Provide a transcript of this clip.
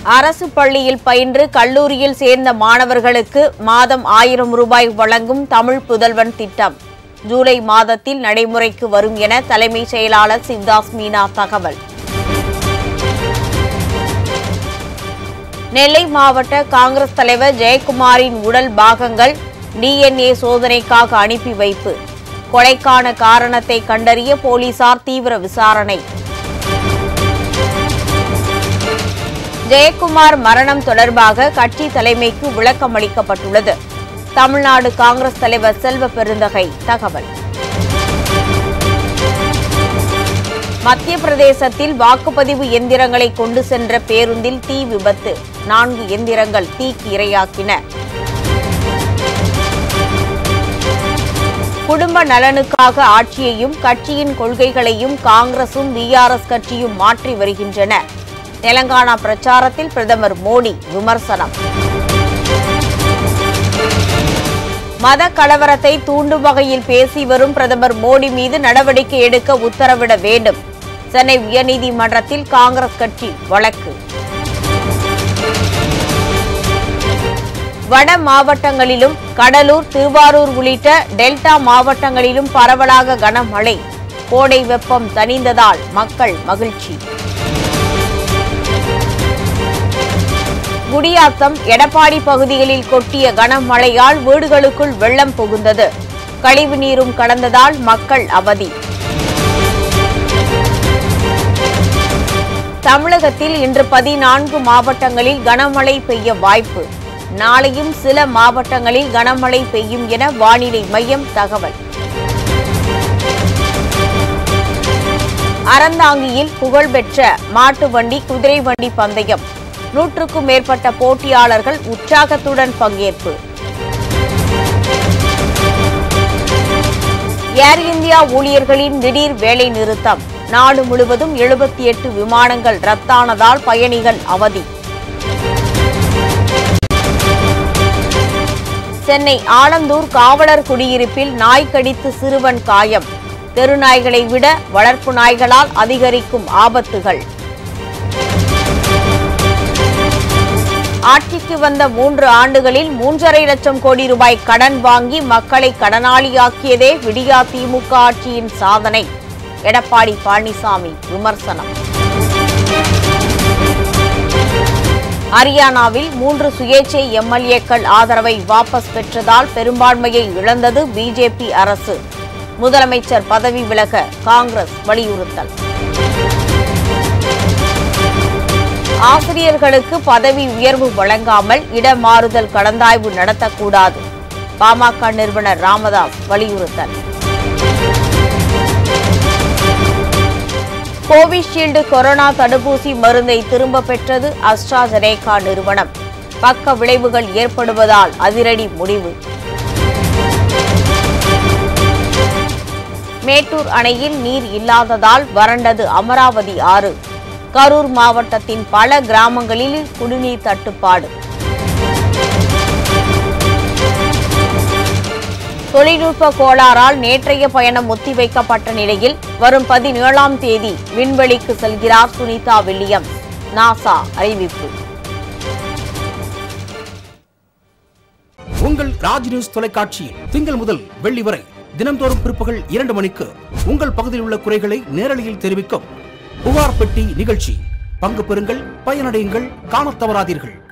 அரசு பள்ளியில் பயின்று கல்லூரியில் சேர்ந்த மாணவர்களுக்கு மாதம் ஆயிரம் ரூபாய் வழங்கும் தமிழ் புதல்வன் திட்டம் ஜூலை மாதத்தில் நடைமுறைக்கு வரும் என தலைமைச் செயலாளர் சிவ்தாஸ் மீனா தகவல் நெல்லை மாவட்ட காங்கிரஸ் தலைவர் ஜெயக்குமாரின் உடல் பாகங்கள் டிஎன்ஏ சோதனைக்காக அனுப்பி வைப்பு கொலைக்கான காரணத்தை கண்டறிய போலீசார் தீவிர விசாரணை ஜெயக்குமார் மரணம் தொடர்பாக கட்சி தலைமைக்கு விளக்கம் அளிக்கப்பட்டுள்ளது தமிழ்நாடு காங்கிரஸ் தலைவர் செல்வ பெருந்தகை தகவல் மத்திய பிரதேசத்தில் வாக்குப்பதிவு எந்திரங்களை கொண்டு சென்ற பேருந்தில் தீ விபத்து நான்கு எந்திரங்கள் தீக்கு இரையாக்கின குடும்ப நலனுக்காக ஆட்சியையும் கட்சியின் கொள்கைகளையும் காங்கிரசும் பிஆர்எஸ் கட்சியும் மாற்றி வருகின்றன தெலங்கானா பிரச்சாரத்தில் பிரதமர் மோடி விமர்சனம் மத கலவரத்தை தூண்டும் வகையில் பேசி வரும் பிரதமர் மோடி மீது நடவடிக்கை எடுக்க உத்தரவிட வேண்டும் சென்னை உயர்நீதிமன்றத்தில் காங்கிரஸ் கட்சி வழக்கு வட மாவட்டங்களிலும் கடலூர் திருவாரூர் உள்ளிட்ட டெல்டா மாவட்டங்களிலும் பரவலாக கனமழை கோடை வெப்பம் தணிந்ததால் மக்கள் மகிழ்ச்சி குடியாத்தம் எடப்பாடி பகுதிகளில் கொட்டிய கனமழையால் வீடுகளுக்குள் வெள்ளம் புகுந்தது கழிவு நீரும் கடந்ததால் மக்கள் அவதி தமிழகத்தில் இன்று பதினான்கு மாவட்டங்களில் கனமழை பெய்ய வாய்ப்பு நாளையும் சில மாவட்டங்களில் கனமழை பெய்யும் என வானிலை மையம் தகவல் அறந்தாங்கியில் புகழ்பெற்ற மாட்டு வண்டி குதிரை வண்டி பந்தயம் நூற்றுக்கும் மேற்பட்ட போட்டியாளர்கள் உற்சாகத்துடன் பங்கேற்பு ஏர் இந்தியா ஊழியர்களின் திடீர் வேலை நிறுத்தம் நாடு முழுவதும் எழுபத்தி எட்டு விமானங்கள் ரத்தானதால் பயணிகள் அவதி சென்னை ஆலந்தூர் காவலர் குடியிருப்பில் நாய் கடித்து சிறுவன் காயம் தெருநாய்களை விட வளர்ப்பு நாய்களால் அதிகரிக்கும் ஆபத்துகள் ஆட்சிக்கு வந்த மூன்று ஆண்டுகளில் மூன்றரை லட்சம் கோடி ரூபாய் கடன் வாங்கி மக்களை கடனாளியாக்கியதே விடியா திமுக ஆட்சியின் சாதனை எடப்பாடி பழனிசாமி விமர்சனம் ஹரியானாவில் மூன்று சுயேட்சை எம்எல்ஏக்கள் ஆதரவை வாபஸ் பெற்றதால் பெரும்பான்மையை இழந்தது பிஜேபி அரசு முதலமைச்சர் பதவி விலக காங்கிரஸ் வலியுறுத்தல் ஆசிரியர்களுக்கு பதவி உயர்வு வழங்காமல் இடமாறுதல் கலந்தாய்வு நடத்தக்கூடாது பாமக நிறுவனர் ராமதாஸ் வலியுறுத்தல் கோவிஷீல்டு கொரோனா தடுப்பூசி மருந்தை திரும்ப பெற்றது அஸ்ட்ராஜெனேகா நிறுவனம் பக்க விளைவுகள் ஏற்படுவதால் அதிரடி முடிவு மேட்டூர் அணையில் நீர் இல்லாததால் வறண்டது அமராவதி ஆறு கரூர் மாவட்டத்தின் பல கிராமங்களில் குடிநீர் தட்டுப்பாடு தொழில்நுட்ப கோளாறால் நேற்றைய பயணம் ஒத்திவைக்கப்பட்ட நிலையில் வரும் பதினேழாம் தேதி விண்வெளிக்கு செல்கிறார் சுனிதா வில்லியம்ஸ் நாசா அறிவிப்பு உங்கள் ராஜ் நியூஸ் தொலைக்காட்சியில் திங்கள் முதல் வெள்ளி வரை தினம்தோறும் பிற்பகல் இரண்டு மணிக்கு உங்கள் பகுதியில் உள்ள குறைகளை நேரலையில் தெரிவிக்கும் புகார் பெட்டி நிகழ்ச்சி பங்கு பெறுங்கள் பயனடையுங்கள் காணத் தவறாதீர்கள்